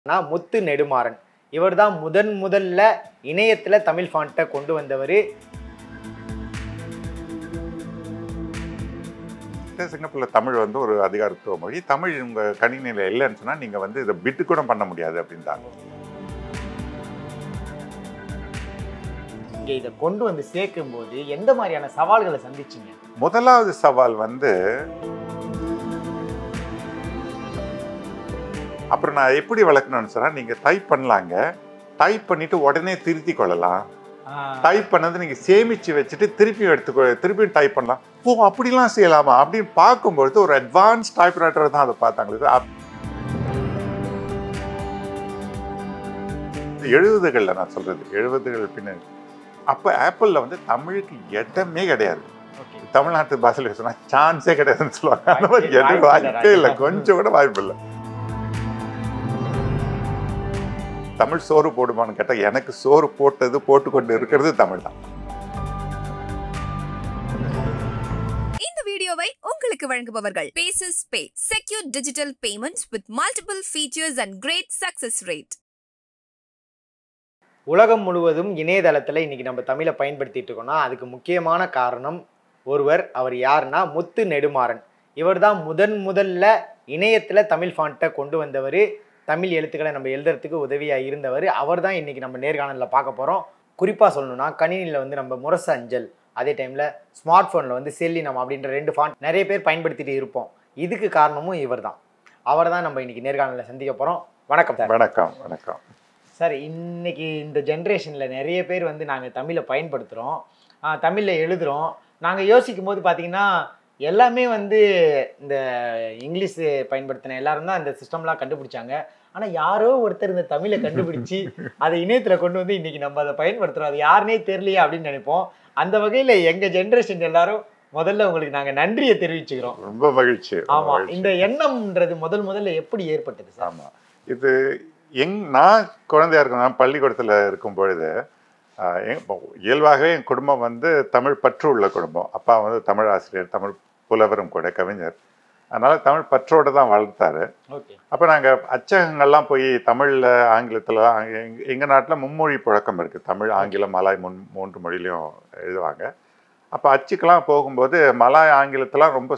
நான் முத்து நெடுமாறன் இவர் தான் முதன் முதல்ல இணையத்துல தமிழ் ஃபாண்ட்டை கொண்டு வந்தவர் சிங்கப்பூரில் தமிழ் வந்து ஒரு அதிகாரத்துவ மொழி தமிழ் உங்கள் கணினியில் இல்லைன்னு சொன்னால் நீங்கள் வந்து இதை பிட்டு கூட பண்ண முடியாது அப்படின்ட்டாங்க இங்க இதை கொண்டு வந்து சேர்க்கும் போது எந்த மாதிரியான சவால்களை சந்திச்சீங்க முதலாவது சவால் வந்து அப்புறம் நான் எப்படி வளர்க்கணும்னு சொன்னால் நீங்கள் டைப் பண்ணலாங்க டைப் பண்ணிட்டு உடனே திருத்தி கொள்ளலாம் டைப் பண்ணது நீங்கள் சேமித்து வச்சுட்டு திருப்பி எடுத்துக்கோ திருப்பி டைப் பண்ணலாம் ஓ அப்படிலாம் செய்யலாமா அப்படின்னு பார்க்கும்பொழுது ஒரு அட்வான்ஸ் டைப் ரைட்டர் தான் அதை பார்த்தாங்களே அப்- எழுபதுகளில் நான் சொல்கிறது எழுபதுகள் பின்னாடி அப்போ ஆப்பிளில் வந்து தமிழுக்கு இடமே கிடையாது ஓகே தமிழ்நாட்டு பாஷையில் சொன்னா சான்ஸே கிடையாதுன்னு சொல்லுவாங்க அந்த மாதிரி வாய்ப்பே- எதுவும் வாய்ப்பே வாய்ப்பே இல்லை இல்லை. கொஞ்சம் கூட வாய்ப்பு இல்லை தமிழ் சோறு போடுமான்னு கேட்டா எனக்கு சோறு போட்டது போட்டுக்கொண்டு இருக்கிறது தமிழ் தான் இந்த வீடியோவை உங்களுக்கு வழங்குபவர்கள் பேசஸ் pay secure digital payments with multiple features and great success rate உலகம் முழுவதும் இணையதளத்தில் இன்னைக்கு நம்ம தமிழை பயன்படுத்திட்டு இருக்கோம்னா அதுக்கு முக்கியமான காரணம் ஒருவர் அவர் யாருன்னா முத்து நெடுமாறன் இவர் தான் முதன் முதல்ல இணையத்தில் தமிழ் ஃபாண்ட்டை கொண்டு வந்தவர் தமிழ் எழுத்துக்களை நம்ம எழுதுறதுக்கு உதவியாக இருந்தவர் அவர் தான் இன்னைக்கு நம்ம நேர்காணலில் பார்க்க போகிறோம் குறிப்பாக சொல்லணும்னா கணினியில் வந்து நம்ம முரசு அஞ்சல் அதே டைமில் ஸ்மார்ட் ஃபோனில் வந்து செல்லினம் அப்படின்ற ரெண்டு ஃபாண்ட் நிறைய பேர் பயன்படுத்திட்டு இருப்போம் இதுக்கு காரணமும் இவர் தான் அவர் தான் நம்ம இன்னைக்கு நேர்காணலில் சந்திக்க போகிறோம் வணக்கம் சார் வணக்கம் வணக்கம் சார் இன்னைக்கு இந்த ஜென்ரேஷனில் நிறைய பேர் வந்து நாங்கள் தமிழை பயன்படுத்துகிறோம் தமிழில் எழுதுகிறோம் நாங்கள் யோசிக்கும் போது பார்த்தீங்கன்னா எல்லாமே வந்து இந்த இங்கிலீஷ் பயன்படுத்தின எல்லாரும் தான் இந்த சிஸ்டம்லாம் கண்டுபிடிச்சாங்க ஆனால் யாரோ ஒருத்தர் இந்த தமிழை கண்டுபிடிச்சி அதை இணையத்தில் கொண்டு வந்து இன்னைக்கு நம்ம அதை பயன்படுத்துகிறோம் அது யாருனே தெரியலையே அப்படின்னு நினைப்போம் அந்த வகையில் எங்கள் ஜென்ரேஷன் எல்லாரும் முதல்ல உங்களுக்கு நாங்கள் நன்றியை தெரிவிச்சுக்கிறோம் ரொம்ப மகிழ்ச்சி ரொம்ப ஆமாம் மகிழ்ச்சி. இந்த எண்ணம்ன்றது முதல் முதல்ல எப்படி ஏற்பட்டது சார் ஆமா இது எங் நான் குழந்தையா இருக்கும் நான் பள்ளிக்கூடத்தில் இருக்கும் பொழுது ஆஹ், என் இப்போ இயல்பாகவே என் குடும்பம் வந்து தமிழ் பற்று உள்ள குடும்பம் அப்பா வந்து தமிழ் ஆசிரியர் தமிழ் புலவரும் கூட கவிஞர் அதனால தமிழ் பற்றோடு தான் வளர்த்தாரு ஓகே அப்போ நாங்கள் அச்சகங்கள்லாம் போய் தமிழில் ஆங்கிலத்தில் எங்கள் நாட்டில் மும்மொழி புழக்கம் இருக்குது தமிழ் ஆங்கிலம் மலாய் முன் மூன்று மொழியிலையும் எழுதுவாங்க அப்போ அச்சுக்கெல்லாம் போகும்போது மலாய் ஆங்கிலத்தெல்லாம் ரொம்ப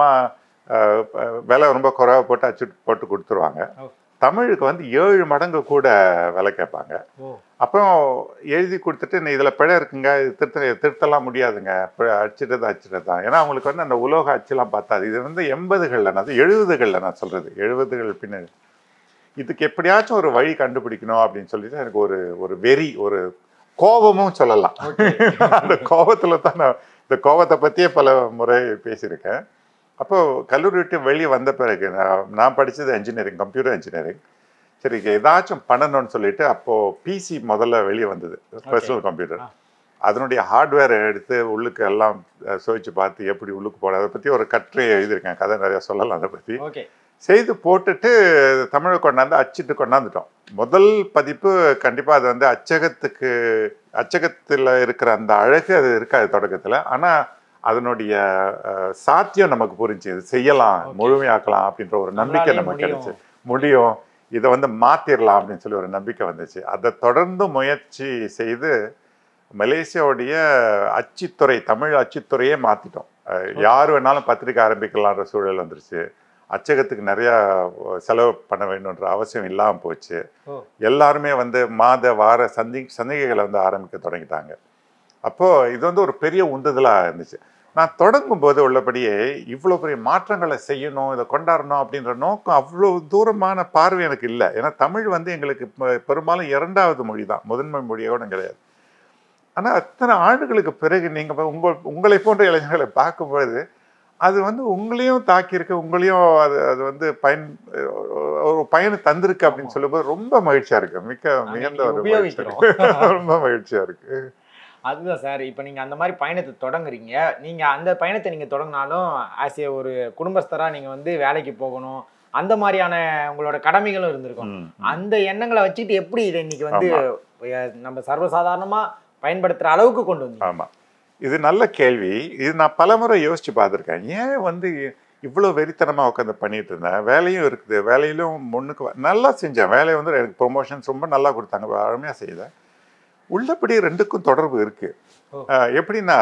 சுலபமாக விலை ரொம்ப குறைவா போட்டு அச்சு போட்டு கொடுத்துருவாங்க ஓ. தமிழுக்கு வந்து ஏழு மடங்கு கூட விலை கேட்பாங்க ஓ அப்புறம் எழுதி கொடுத்துட்டு நீ இதில் பிழை இருக்குங்க இது திருத்த திருத்தலாம் முடியாதுங்க பிழை அச்சிட்டது அச்சிட்டது தான் ஏன்னா அவங்களுக்கு வந்து அந்த உலோக அச்சுலாம் பார்த்தாது இது வந்து எண்பதுகளில் நான் எழுபதுகளில் நான் சொல்கிறது எழுபதுகள் பின்னாடி இதுக்கு எப்படியாச்சும் ஒரு வழி கண்டுபிடிக்கணும் அப்படின்னு சொல்லிட்டு எனக்கு ஒரு ஒரு வெறி ஒரு கோபமும் சொல்லலாம் அந்த கோபத்தில் தான் நான் இந்த கோபத்தை பற்றியே பல முறை பேசியிருக்கேன் அப்போது கல்லூரி விட்டு வெளியே வந்த பிறகு நான் நான் படித்தது இன்ஜினியரிங் கம்ப்யூட்டர் இன்ஜினியரிங் சரி ஏதாச்சும் பண்ணணும்னு சொல்லிட்டு அப்போது பிசி முதல்ல வெளியே வந்தது பர்சனல் கம்ப்யூட்டர் ஆ. அதனுடைய ஹார்ட்வேர் எடுத்து உள்ளுக்கு எல்லாம் அஹ், சுவைச்சு பார்த்து எப்படி உள்ளுக்கு போட அதை பற்றி ஒரு கட்டுரை எழுதியிருக்கேன் கதை நிறையா சொல்லலாம் அதை பற்றி ஓகே செய்து போட்டுட்டு தமிழை கொண்டாந்து அச்சிட்டு கொண்டாந்துட்டோம் முதல் பதிப்பு கண்டிப்பாக அது வந்து அச்சகத்துக்கு அச்சகத்தில் இருக்கிற அந்த அழகு அது இருக்காது தொடக்கத்தில் ஆனால் அதனுடைய அஹ், சாத்தியம் நமக்கு புரிஞ்சு இது செய்யலாம் Okay. முழுமையாக்கலாம் அப்படின்ற ஒரு நம்பிக்கை நம்மளாலே நமக்கு முடியும். கிடைச்சு முடியும் இதை வந்து மாத்திரலாம் அப்படின்னு சொல்லி ஒரு நம்பிக்கை வந்துச்சு அதை தொடர்ந்து முயற்சி செய்து மலேசியாவுடைய அச்சுத்துறை தமிழ் அச்சுத்துறையே மாத்திட்டோம் அஹ், யார் வேணாலும் பத்திரிக்கை ஆரம்பிக்கலான்ற சூழல் வந்துருச்சு அச்சகத்துக்கு நிறைய செலவு பண்ண வேண்டும்ன்ற அவசியம் இல்லாமல் போச்சு ஓ. எல்லாருமே வந்து மாத வார சந்தி சந்திகைகளை வந்து ஆரம்பிக்க தொடங்கிட்டாங்க அப்போது இது வந்து ஒரு பெரிய உந்துதலாக இருந்துச்சு நான் தொடங்கும் போது உள்ளபடியே இவ்வளோ பெரிய மாற்றங்களை செய்யணும் இதை கொண்டாடணும் அப்படின்ற நோக்கம் அவ்வளோ தூரமான பார்வை எனக்கு இல்லை ஏன்னா தமிழ் வந்து எங்களுக்கு பெ- பெரும்பாலும் இரண்டாவது மொழி தான் முதன்மை மொழியோட கிடையாது ஆனால் அத்தனை ஆண்டுகளுக்கு பிறகு நீங்கள் உங்கள் உங்களை போன்ற இளைஞர்களை பார்க்கும்பொழுது அது வந்து உங்களையும் தாக்கியிருக்கு உங்களையும் அது அது வந்து பயன் ஒரு பயனை தந்திருக்கு அப்படின்னு சொல்லும்போது ரொம்ப மகிழ்ச்சியா இருக்கு மிக்க நாங்க மிகுந்த இன்னைக்கு ஒரு மகிழ்ச்சியா உபயோகிக்கிறோம். இருக்கு. ரொம்ப மகிழ்ச்சியா இருக்கு அதுதான் சார் இப்போ நீங்கள் அந்த மாதிரி பயணத்தை தொடங்குறீங்க நீங்கள் அந்த பயணத்தை நீங்கள் தொடங்கினாலும் ஆஸ் ஏ ஒரு குடும்பஸ்தராக நீங்கள் வந்து வேலைக்கு போகணும் அந்த மாதிரியான உங்களோட கடமைகளும் இருந்திருக்கும் ம், ம். அந்த எண்ணங்களை வச்சுட்டு எப்படி இதை இன்னைக்கு வந்து அஹ், நம்ம சர்வசாதாரணமாக பயன்படுத்துகிற அளவுக்கு கொண்டு வந்தீங்க ஆமா இது நல்ல கேள்வி இது நான் பலமுறை யோசிச்சு பார்த்துருக்கேன் ஏன் வந்து இவ்வளோ வெறித்தனமாக உட்காந்து பண்ணிட்டு இருந்தேன் வேலையும் இருக்குது வேலையிலும் முன்னுக்கு வ- நல்லா செஞ்சேன் வேலையை வந்து எனக்கு ப்ரொமோஷன்ஸ் ரொம்ப நல்லா கொடுத்தாங்க அருமையாக செய்தேன் உள்ளபடி ரெண்டுக்கும் தொடர்பு இருக்குது ஓ. எப்படின்னா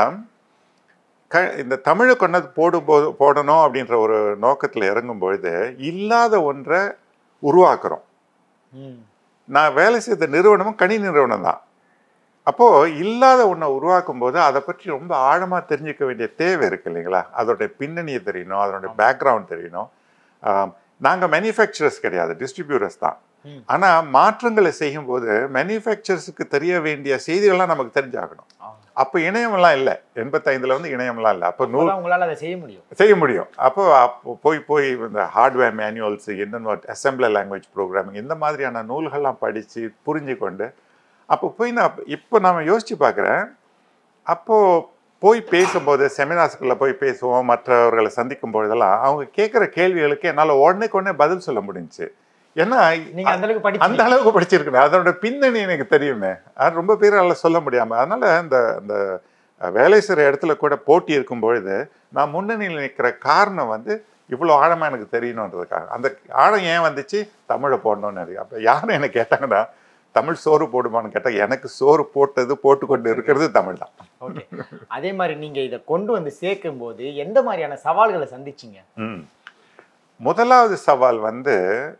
க இந்த தமிழை கொண்டது போடும்போது போடணும் அப்படின்ற ஒரு நோக்கத்தில் இறங்கும் பொழுது இல்லாத ஒன்றை உருவாக்குறோம் ம். நான் வேலை செய்த நிறுவனமும் கணி நிறுவனம் தான் அப்போது இல்லாத ஒன்றை உருவாக்கும் போது அதை பற்றி ரொம்ப ஆழமாக தெரிஞ்சுக்க வேண்டிய தேவை இருக்கு இல்லைங்களா அதோடைய பின்னணியை தெரியணும் அதனுடைய பேக்ரவுண்ட் தெரியணும் நாங்கள் மேனுஃபேக்சரர்ஸ் கிடையாது டிஸ்ட்ரிபியூட்டர்ஸ் தான் ம். ஆனால் மாற்றங்களை செய்யும்போது மேனுஃபேக்சரர்ஸுக்கு தெரிய வேண்டிய செய்திகள்லாம் நமக்கு தெரிஞ்சாகணும் ஆ. அப்போ இணையமெல்லாம் இல்லை எண்பத்தைந்தில் வந்து இணையமெல்லாம் இல்லை அப்போ நூல் அப்பதான் உங்களால அதை செய்ய முடியும் செய்ய முடியும் அப்போ அப்போ போய் போய் இந்த ஹார்ட்வேர் மேனுவல்ஸ் என்னென்ன அசம்பிளர் லாங்குவேஜ் ப்ரோக்ராமிங் இந்த மாதிரியான நூல்கள்லாம் படித்து புரிஞ்சு கொண்டு அப்போ போய் நான் இப்போ நான் யோசித்து பார்க்குறேன் அப்போது போய் பேசும்போது செமினார்ஸ்குள்ளே போய் பேசுவோம் மற்றவர்களை சந்திக்கும் பொழுதெல்லாம் அவங்க கேட்குற கேள்விகளுக்கு என்னால் உடனே உடனே பதில் சொல்ல முடிஞ்சுச்சு ஏன்னா நீங்க அந்த அளவுக்கு அந்த படிச்சு அளவுக்கு படிச்சிருக்கேன் அதோட பின்னணி எனக்கு தெரியுமே அது ரொம்ப பேரால சொல்ல முடியாம அதனால இந்த இந்த வேலை செய்கிற இடத்துல கூட போட்டி இருக்கும் பொழுது நான் முன்னணியில் நிற்கிற காரணம் வந்து இவ்வளோ ஆழமாக எனக்கு தெரியணுன்றதுக்காக அந்த ஆழம் ஏன் வந்துச்சு தமிழை போடணும்னு இருக்கு அப்போ யாரும் என்ன கேட்டாங்கன்னா தமிழ் சோறு போடுமான்னு கேட்டால் எனக்கு சோறு போட்டது போட்டுக்கொண்டு இருக்கிறது தமிழ் தான் ஓகே அதே மாதிரி நீங்க இதை கொண்டு வந்து சேர்க்கும் போது எந்த மாதிரியான சவால்களை சந்திச்சீங்க ம் முதலாவது சவால் வந்து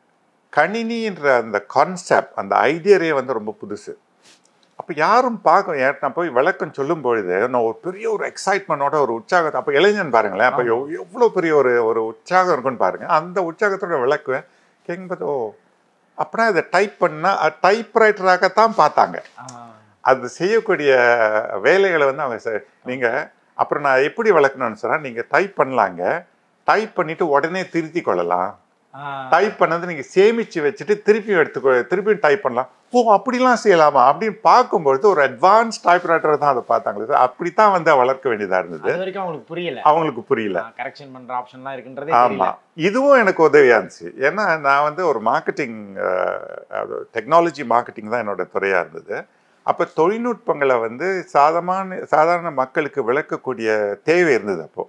கணினின்ற அந்த கான்செப்ட் அந்த ஐடியாரே வந்து ரொம்ப புதுசு அப்போ யாரும் பார்க்க ஏன் நான் போய் விளக்கம் சொல்லும் பொழுது நான் ஒரு பெரிய ஒரு எக்ஸைட்மெண்ட்டோட ஒரு உற்சாகத்தை அப்போ இளைஞன் பாருங்களேன் அப்போ எவ் எவ்வளோ பெரிய ஒரு ஒரு உற்சாகம் இருக்குன்னு பாருங்க அந்த உற்சாகத்தோட விளக்குவேன் கேட்கும்போது ஓ அப்படின்னா இதை டைப் பண்ணால் டைப் ரைட்டராகத்தான் பார்த்தாங்க ஆ, அது செய்யக்கூடிய வேலைகளை வந்து அவங்க செ- நீங்க அப்புறம் நான் எப்படி வளர்க்கணும்னு சொன்னா நீங்க டைப் பண்ணலாங்க டைப் பண்ணிட்டு உடனே திருத்தி கொள்ளலாம் ஆ, டைப் பண்ணது நீங்க சேமிச்சு வச்சுட்டு திருப்பி எடுத்துக்கோ திருப்பி டைப் பண்ணலாம் ஓ அப்படிலாம் செய்யலாமா அப்படின்னு பார்க்கும்பொழுது ஒரு அட்வான்ஸ் டைப் ரைட்டர் தான் அதை பார்த்தாங்களே அப்படித்தான் வந்து வளர்க்க வேண்டியதா இருந்தது அது வரைக்கும் அவங்களுக்கு புரியல அவங்களுக்கு புரியல கரெக்ஷன் பண்ற ஆப்ஷன்லாம் இருக்குன்றதே ஆமா தெரியல இதுவும் எனக்கு உதவியா இருந்துச்சு ஏன்னா நான் வந்து ஒரு மார்க்கெட்டிங் டெக்னாலஜி மார்க்கெட்டிங் தான் என்னோட துறையா இருந்தது அப்போ தொழில்நுட்பங்களை வந்து சாதாரண சாதாரண மக்களுக்கு விளக்கக்கூடிய தேவை இருந்தது அப்போ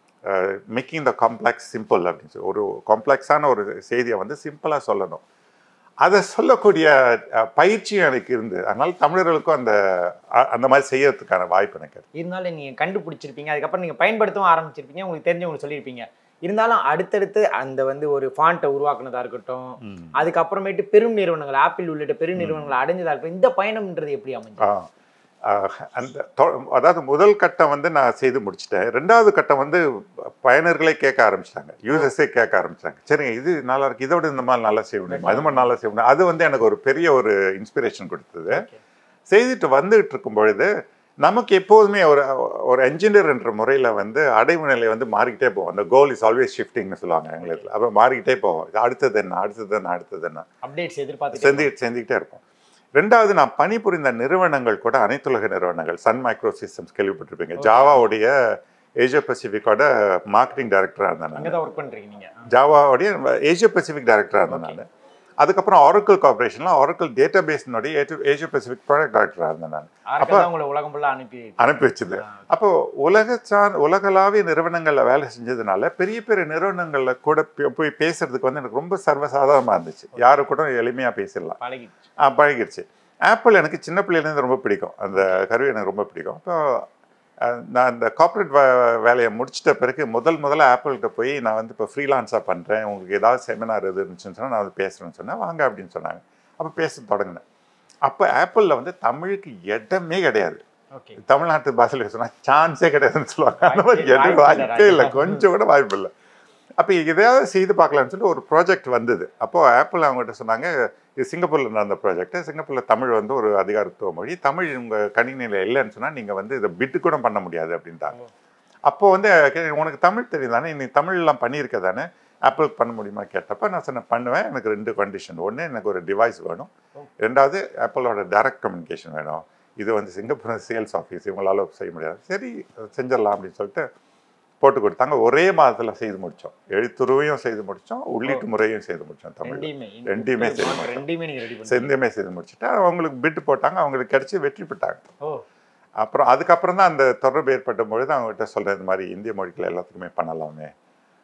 மேக்கிங் த காம்ப்ளெக்ஸ் சிம்பிள் அப்படின்னு சொல்லி ஒரு காம்ப்ளெக்ஸான ஒரு செய்தியை வந்து சிம்பிளாக சொல்லணும் அதை சொல்லக்கூடிய அஹ், பயிற்சியும் எனக்கு இருந்தது அதனால தமிழர்களுக்கும் அந்த அ- அந்த மாதிரி செய்யறதுக்கான வாய்ப்பு எனக்கு இருக்கு. இருந்தாலும் நீங்க கண்டுபிடிச்சிருப்பீங்க அதுக்கப்புறம் நீங்க பயன்படுத்தவும் ஆரம்பிச்சிருப்பீங்க உங்களுக்கு தெரிஞ்சவங்களுக்கு சொல்லியிருப்பீங்க இருந்தாலும் அடுத்தடுத்து அந்த வந்து ஒரு ஃபாண்ட்டை உருவாக்குனதா இருக்கட்டும் அதுக்கப்புறமேட்டு பெரும் நிறுவனங்கள் ஆப்பிள் உள்ளிட்ட பெரும் நிறுவனங்களை அடைஞ்சதா இருக்கட்டும் இந்த பயணம்ன்றது எப்படி அமைஞ்சு ஆ, ஆ, அந்த தொ- அதாவது முதல் கட்டம் வந்து நான் செய்து முடிச்சிட்டேன் ரெண்டாவது கட்டம் வந்து பயனர்களே கேட்க ஆரம்பிச்சிட்டாங்க யூசர்ஸே கேட்க ஆரம்பிச்சிட்டாங்க சரிங்க இது நல்லா இருக்கு இதோட இந்த மாதிரி நல்லா செய்ய முடியுமா இது மாதிரி நல்லா செய்ய முடியும் அது வந்து எனக்கு ஒரு பெரிய ஒரு இன்ஸ்பிரேஷன் கொடுத்தது Okay. செய்துட்டு வந்துகிட்டு இருக்கும் பொழுது நமக்கு எப்போதுமே ஒரு ஒரு என்ஜினியர் என்ற முறையில் வந்து அடைவு நிலை வந்து மாறிக்கிட்டே போகும் அந்த கோல் இஸ் ஆல்வேஸ் ஷிஃப்டிங்னு சொல்லுவாங்க எங்களுக்கு அப்போ மாறிக்கிட்டே போகும் இது அடுத்தது என்ன அடுத்தது என்ன அடுத்தது என்ன அப்டேட்ஸ் எதிர்பார்த்து செஞ்சு செஞ்சுக்கிட்டே இருப்போம் ரெண்டாவது நான் பணிபுரிந்த நிறுவனங்கள் கூட அனைத்துலக நிறுவனங்கள் சன் மைக்ரோ சிஸ்டம்ஸ் கேள்விப்பட்டிருப்பீங்க Okay. ஜாவாவுடைய ஏசியா பசிபிக்கோட மார்க்கெட்டிங் டைரக்டராக இருந்தேன் நான் அங்கதான் ஒர்க் பண்றீங்க நீங்க ஜாவாவுடைய ஏசியா பசிபிக் டைரக்டராக இருந்தேன் நான் அதுக்கப்புறம் ஆரக்கிள் கார்பரேஷனில் ஆரக்கிள் டேட்டா பேஸ்னுடைய ஏசியா பசிபிக் ப்ராடக்ட் டைரக்டராக இருந்தேன் நான் ஆர்கல் தான் உங்களை உலகம் ஃபுல்லா அனுப்பி அனுப்பி வச்சது ஆ, அப்போ உலக சார் உலகளாவிய நிறுவனங்கள்ல வேலை செஞ்சதுனால பெரிய பெரிய நிறுவனங்கள்ல கூட பே- போய் பேசுறதுக்கு வந்து எனக்கு ரொம்ப சர்வசாதாரணமா இருந்துச்சு யாரு கூட எளிமையா பேசிடலாம் பழகிடுச்சு ஆ, பழகிருச்சு ஆப்பிள் எனக்கு சின்ன பிள்ளையிலேருந்து ரொம்ப பிடிக்கும் அந்த கருவி எனக்கு ரொம்ப பிடிக்கும் அப்போ அஹ், நான் இந்த கார்ப்பரேட் வேலையை முடிச்சிட்ட பிறகு முதல் முதல்ல ஆப்பிள்கிட்ட போய் நான் வந்து இப்போ ஃப்ரீலான்ஸாக பண்ணுறேன் உங்களுக்கு ஏதாவது செமினார் எது இருந்துச்சுன்னு சொன்னால் நான் வந்து பேசுகிறேன்னு சொன்னேன் வாங்க அப்படின்னு சொன்னாங்க அப்போ பேச தொடங்கினேன் அப்போ ஆப்பிளில் வந்து தமிழுக்கு இடமே கிடையாது ஓகே தமிழ்நாட்டு பாஷையில் சொன்னா சான்ஸே கிடையாதுன்னு சொல்லுவாங்க அந்த மாதிரி வாய்ப்பே- எதுவும் வாய்ப்பே இல்லை, வாய்ப்பே இல்லை ராஜா. கொஞ்சம் கூட வாய்ப்பு இல்லை அப்போ எதையாவது செய்து பார்க்கலாம்னு சொல்லிட்டு ஒரு ப்ராஜெக்ட் வந்தது அப்போ ஆப்பிள் அவங்ககிட்ட சொன்னாங்க இது சிங்கப்பூரில் நடந்த ப்ராஜெக்ட் சிங்கப்பூரில் தமிழ் வந்து ஒரு அதிகாரத்துவ மொழி தமிழ் உங்கள் கணினியில் இல்லைன்னு சொன்னால் நீங்கள் வந்து இதை பிட்டு கூட பண்ண முடியாது அப்படின்ட்டாங்க அப்போ வந்து கே- உனக்கு தமிழ் தெரியும் தானே நீ தமிழ்லாம் பண்ணியிருக்க தானே ஆப்பிளுக்கு பண்ண முடியுமா கேட்டப்ப நான் சொன்னேன் பண்ணுவேன் எனக்கு ரெண்டு கண்டிஷன் ஒன்று எனக்கு ஒரு டிவைஸ் வேணும் ரெண்டாவது ஆப்பிளோட டைரக்ட் கம்யூனிகேஷன் வேணும் இது வந்து சிங்கப்பூர் சேல்ஸ் ஆஃபீஸ் இவங்களால செய்ய முடியாது சரி செஞ்சிடலாம் அப்படின்னு சொல்லிட்டு போட்டு கொடுத்தாங்க ஒரே மாதத்தில் செய்து முடித்தோம் எழுத்துருவையும் செய்து முடித்தோம் உள்ளீட்டு முறையும் செய்து முடித்தோம் தமிழ் ரெண்டையுமே ரெண்டையுமே செய்யணும். ரெண்டையுமே நீங்க ரெடி பண்ணி செந்துமே செய்து முடிச்சுட்டு அவங்களுக்கு பிட்டு போட்டாங்க அவங்களுக்கு கிடைச்சி வெற்றி பெற்றாங்க ஓ அப்புறம் அதுக்கப்புறம் தான் அந்த தொடர்பு ஏற்பட்ட பொழுது அவங்ககிட்ட சொல்கிறேன் இந்த மாதிரி இந்திய மொழிகள் எல்லாத்துக்குமே பண்ணலாமே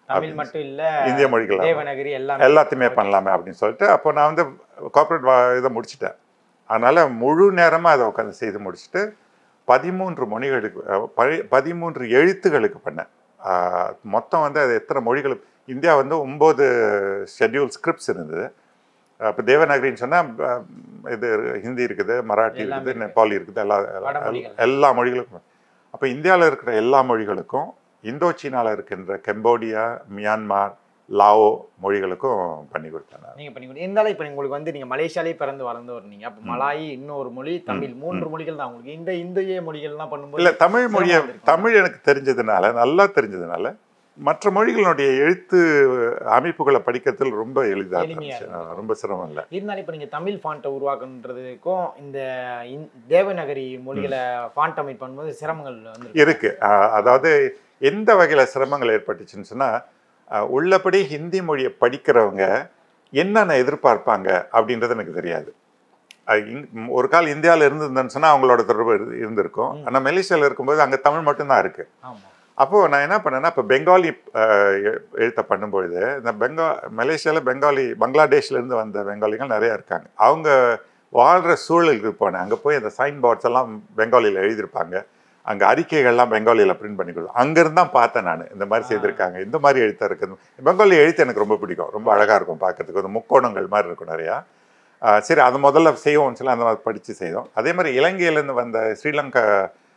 தமிழ் அப்படின்னு மட்டும் இல்ல இந்திய மொழிகள் தேவநகரி எல்லாம் எல்லாத்தையுமே பண்ணலாமே அப்படின்னு சொல்லிட்டு அப்போ நான் வந்து கார்ப்பரேட் இதை முடிச்சிட்டேன் அதனால் முழு நேரமாக அதை உட்காந்து செய்து முடிச்சுட்டு பதிமூன்று மொழிகளுக்கு அஹ், பதி- பதிமூன்று எழுத்துகளுக்கு பண்ணேன் ஆஹ், மொத்தம் வந்து அது எத்தனை மொழிகளுக்கு இந்தியா வந்து ஒம்பது ஷெட்யூல் ஸ்கிரிப்ட்ஸ் இருந்தது இப்போ தேவநகரின்னு சொன்னால் இது ஹிந்தி இருக்குது மராட்டி எல்லாமே இருக்குது இருக்கு. நேபாளி இருக்குது எல்லா வடமொழிகள். எல்லா மொழிகளுக்கும் அப்போ இந்தியாவில் இருக்கிற எல்லா மொழிகளுக்கும் இந்தோ சீனாவில் இருக்கின்ற கம்போடியா மியான்மார் லாவோ மொழிகளுக்கும் பண்ணி கொடுத்தேன் நான். நீங்க பண்ணி கொடுங்க இருந்தாலும் இப்ப உங்களுக்கு வந்து நீங்க மலேசியாலே பிறந்து வளர்ந்து வரீங்க அப்ப மலாய் இன்னொரு மொழி தமிழ் மூன்று மொழிகள் தான் உங்களுக்கு இந்த இந்திய மொழிகள்லாம் பண்ணும்போது இல்ல தமிழ் மொழியை சிரமம் இருக்கும். தமிழ் எனக்கு தெரிஞ்சதுனால நல்லா தெரிஞ்சதுனால மற்ற மொழிகளுடைய எழுத்து அமைப்புகளை படிக்கிறதுல ரொம்ப எளிதா எளிமையா இருந்துச்சு இருந்தது. ரொம்ப சிரமம் இல்லை இருந்தாலும் இப்ப நீங்க தமிழ் ஃபாண்ட்டை உருவாக்குன்றதுக்கும் இந்த இந்- தேவநகரி மொழிகளை ஃபாண்ட் அமைப்பு பண்ணும்போது சிரமங்கள் வந்து இருக்கு அஹ் அதாவது எந்த வகையில சிரமங்கள் ஏற்பட்டுச்சுன்னு சொன்னா அஹ் உள்ளபடி ஹிந்தி மொழியை படிக்கிறவங்க என்னென்ன எதிர்பார்ப்பாங்க அப்படின்றது எனக்கு தெரியாது அஹ் இங்- ஒரு கால் இந்தியாவில் இருந்திருந்தேன்னு சொன்னா அவங்களோட தொடர்பு இரு- இருந்திருக்கும் ம். ஆனா மலேசியாவில் இருக்கும்போது அங்க தமிழ் மட்டும்தான் இருக்கு ஆமா அப்போது நான் என்ன பண்ணேன்னா இப்போ பெங்காலி அஹ், எ- எழுத்த பண்ணும்பொழுது இந்த பெங்கா மலேசியாவில் பெங்காலி பங்களாதேஷ்லேருந்து வந்த பெங்காலிகள் நிறையா இருக்காங்க அவங்க வாழ்கிற சூழலுக்கு போனேன் அங்கே போய் அந்த சைன் போர்ட்ஸ் எல்லாம் பெங்காலியில் எழுதியிருப்பாங்க அங்கே அறிக்கைகள்லாம் பெங்காலியில் பிரிண்ட் பண்ணி கொடுத்தோம் அங்கேருந்து தான் பார்த்தேன் நான் இந்த மாதிரி ஆ. செய்திருக்காங்க இந்த மாதிரி எழுத்து இருக்குது பெங்காலி எழுத்து எனக்கு ரொம்ப பிடிக்கும் ரொம்ப அழகாக இருக்கும் பார்க்கறதுக்கு ஒரு முக்கோணங்கள் மாதிரி இருக்கும் நிறையா அஹ், சரி அது முதல்ல செய்வோம்னு சொல்லி அந்த மாதிரி படித்து செய்தோம் அதே மாதிரி இலங்கையிலேருந்து வந்த ஸ்ரீலங்கா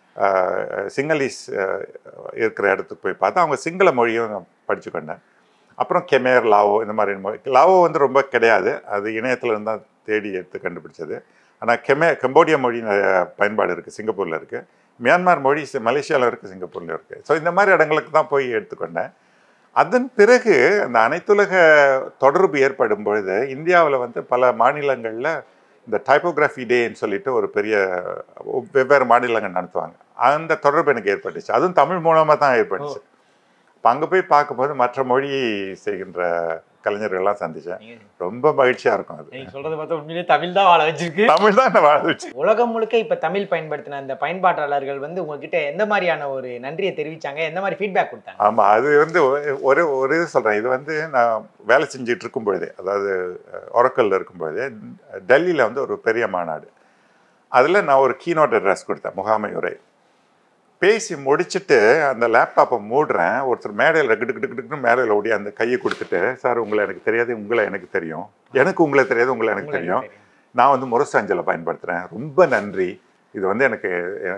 அஹ், சிங்களீஸ் அஹ், இருக்கிற இடத்துக்கு போய் பார்த்தா அவங்க சிங்கள மொழியும் நான் படிச்சு கொண்டேன் அப்புறம் கெமேர் லாவோ இந்த மாதிரி மொழி லாவோ வந்து ரொம்ப கிடையாது அது இணையத்துல இருந்து தான் தேடி எடுத்து கண்டுபிடிச்சது ஆனால் கெமே கம்போடியா மொழி நிறைய பயன்பாடு இருக்குது சிங்கப்பூரில் இருக்குது மியான்மர் மொழி சி- மலேசியாவில் இருக்குது சிங்கப்பூரில் இருக்குது ஸோ இந்த மாதிரி இடங்களுக்கு தான் போய் எடுத்துக்கொண்டேன் அதன் பிறகு அந்த அனைத்துலக தொடர்பு ஏற்படும் பொழுது இந்தியாவில் வந்து பல மாநிலங்களில் இந்த டைப்போகிராஃபி டேன்னு சொல்லிட்டு ஒரு பெரிய வெவ்வேறு மாநிலங்கள் நடத்துவாங்க அந்த தொடர்பு எனக்கு ஏற்பட்டுச்சு அதுவும் தமிழ் மூலமாக தான் ஏற்பட்டுச்சு இப்போ அங்கே போய் பார்க்கும்போது மற்ற மொழி செய்கின்ற கலைஞர்கள்லாம் சந்திச்சேன் நீங்க ரொம்ப மகிழ்ச்சியாக இருக்கும் அது நீங்க சொல்றதை பார்த்தா உண்மையிலேயே தமிழ் தான் வாழ வச்சிருக்கு தமிழ் தான் என்ன வாழ வச்சு உலகம் முழுக்க இப்ப தமிழ் பயன்படுத்தின அந்த பயன்பாட்டாளர்கள் வந்து உங்ககிட்ட எந்த மாதிரியான ஒரு நன்றியை தெரிவிச்சாங்க எந்த மாதிரி ஃபீட்பேக் கொடுத்தாங்க ஆமாம் அது வந்து ஒ- ஒரு ஒரு இது சொல்கிறேன் இது வந்து நான் வேலை செஞ்சுட்டு இருக்கும் பொழுதே அதாவது ஒரக்கல்ல இருக்கும் பொழுதே டெல்லியில் வந்து ஒரு பெரிய மாநாடு அதில் நான் ஒரு கீனோட் அட்ரஸ் கொடுத்தேன் முகாமை உரை பேசி முடிச்சுட்டு அந்த லேப்டாப்பை மூடுறேன் ஒருத்தர் மேடையில் கிட்டு கிட்டு கிட்டுன்னு மேடையில் ஓடி அந்த கையை கொடுத்துட்டு சார் உங்களை எனக்கு தெரியாது உங்களை எனக்கு தெரியும் எனக்கு உங்களை தெரியாது உங்களை எனக்கு உங்களுக்கு தெரியும் தெரியும். நான் வந்து முரசாஞ்சலை பயன்படுத்துகிறேன் ரொம்ப நன்றி இது வந்து எனக்கு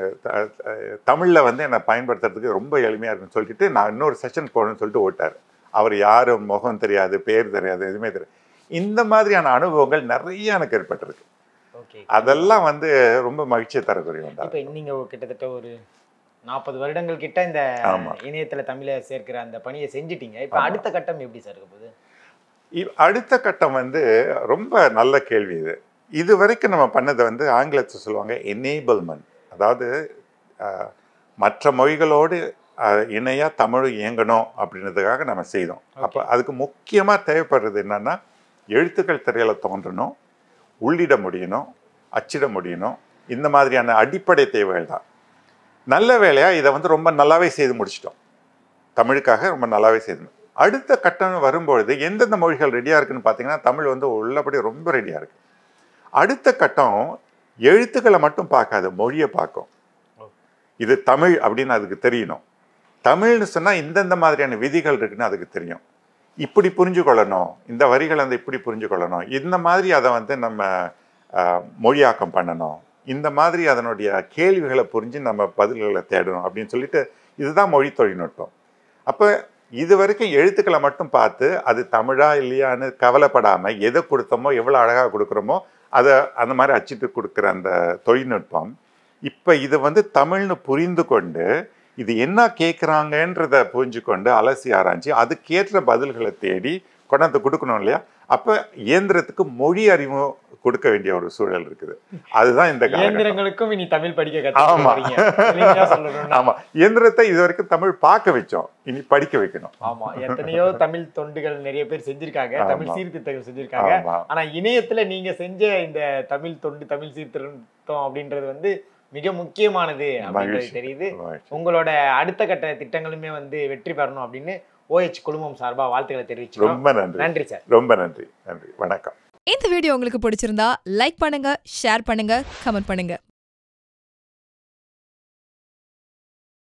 தமிழில் வந்து என்னை பயன்படுத்துறதுக்கு ரொம்ப எளிமையாக இருக்குன்னு சொல்லிட்டு நான் இன்னொரு செஷன் போகணும்னு சொல்லிட்டு ஓட்டார் அவர் யார் முகம் தெரியாது பேர் தெரியாது எதுவுமே தெரியாது இந்த மாதிரியான அனுபவங்கள் நிறைய எனக்கு ஏற்பட்டிருக்கு ஓகே அதெல்லாம் வந்து ரொம்ப மகிழ்ச்சியை தரக்கூடிய ஒன்றா இப்ப நீங்க ஒரு கிட்டத்தட்ட ஒரு நாற்பது வருடங்கள் கிட்ட இந்த ஆமா. இணையத்துல தமிழை சேர்க்கிற அந்த பணியை செஞ்சிட்டீங்க இப்ப ஆமா. அடுத்த கட்டம் எப்படி சார் இருக்க போகுது இ- அடுத்த கட்டம் வந்து ரொம்ப நல்ல கேள்வி இது இது வரைக்கும் நம்ம பண்ணதை வந்து ஆங்கிலத்தில் சொல்லுவாங்க எனேபிள்மெண்ட் அதாவது அஹ், மற்ற மொழிகளோடு அஹ், இணையா தமிழ் இயங்கணும் அப்படின்றதுக்காக நம்ம செய்தோம் அப்போ அதுக்கு முக்கியமாக தேவைப்படுறது என்னன்னா எழுத்துக்கள் திரையில தோன்றணும் உள்ளிட முடியணும் அச்சிட முடியணும் இந்த மாதிரியான அடிப்படை தேவைகள் தான் நல்ல வேலையாக இதை வந்து ரொம்ப நல்லாவே செய்து முடிச்சிட்டோம் தமிழுக்காக ரொம்ப நல்லாவே செய்து அடுத்த கட்டம் வரும்பொழுது எந்தெந்த மொழிகள் ரெடியாக இருக்குன்னு பார்த்தீங்கன்னா தமிழ் வந்து உள்ளபடி ரொம்ப ரெடியாக இருக்கு அடுத்த கட்டம் எழுத்துக்களை மட்டும் பார்க்காது மொழியை பார்க்கும் இது தமிழ் அப்படின்னு அதுக்கு தெரியணும் தமிழ்னு சொன்னால் இந்தந்த மாதிரியான விதிகள் இருக்குன்னு அதுக்கு தெரியும் இப்படி புரிஞ்சு கொள்ளணும் இந்த வரிகளை வந்து இப்படி புரிஞ்சு கொள்ளணும் இந்த மாதிரி அதை வந்து நம்ம ஆஹ், மொழியாக்கம் பண்ணணும் இந்த மாதிரி அதனுடைய கேள்விகளை புரிஞ்சு நம்ம பதில்களை தேடணும் அப்படின்னு சொல்லிட்டு இதுதான் மொழி தொழில்நுட்பம் அப்போ இது வரைக்கும் எழுத்துக்களை மட்டும் பார்த்து அது தமிழா இல்லையான்னு கவலைப்படாமல் எதை கொடுத்தோமோ எவ்வளோ அழகாக கொடுக்குறோமோ அதை அந்த மாதிரி அச்சிட்டு கொடுக்குற அந்த தொழில்நுட்பம் இப்போ இது வந்து தமிழ்னு புரிந்து கொண்டு இது என்ன கேட்குறாங்கன்றத புரிஞ்சுக்கொண்டு அலசி ஆராய்ச்சி அதுக்கேற்ற பதில்களை தேடி கொண்டாந்து கொடுக்கணும் இல்லையா அப்போ இயந்திரத்துக்கு மொழி அறிவு கொடுக்க வேண்டிய ஒரு சூழல் இருக்குது அதுதான் இந்த காலகட்டம் இயந்திரங்களுக்கும் இனி தமிழ் படிக்க ஆமா. கற்றுக்கிறீங்க சொல்லணும்னா ஆமா இயந்திரத்தை இது வரைக்கும் தமிழ் பார்க்க வச்சோம் இனி படிக்க வைக்கணும் ஆமா எத்தனையோ தமிழ் தொண்டுகள் நிறைய பேர் செஞ்சிருக்காங்க தமிழ் ஆமா. சீர்திருத்தங்கள் செஞ்சிருக்காங்க ஆமா ஆனா இணையத்துல நீங்க செஞ்ச இந்த தமிழ் தொண்டு தமிழ் சீர்திருத்தம் அப்படின்றது வந்து மிக முக்கியமானது அப்படின்றது மகிழ்ச்சி. தெரியுது மகிழ்ச்சி. உங்களோட அடுத்த கட்ட திட்டங்களுமே வந்து வெற்றி பெறணும் அப்படின்னு ஓஹெச் குழுமம் சார்பா வாழ்த்துக்களை தெரிவிச்சுக்கிறோம் ரொம்ப நன்றி நன்றி சார் ரொம்ப நன்றி நன்றி வணக்கம் இந்த வீடியோ உங்களுக்கு பிடிச்சிருந்தா லைக் பண்ணுங்க ஷேர் பண்ணுங்க கமெண்ட் பண்ணுங்க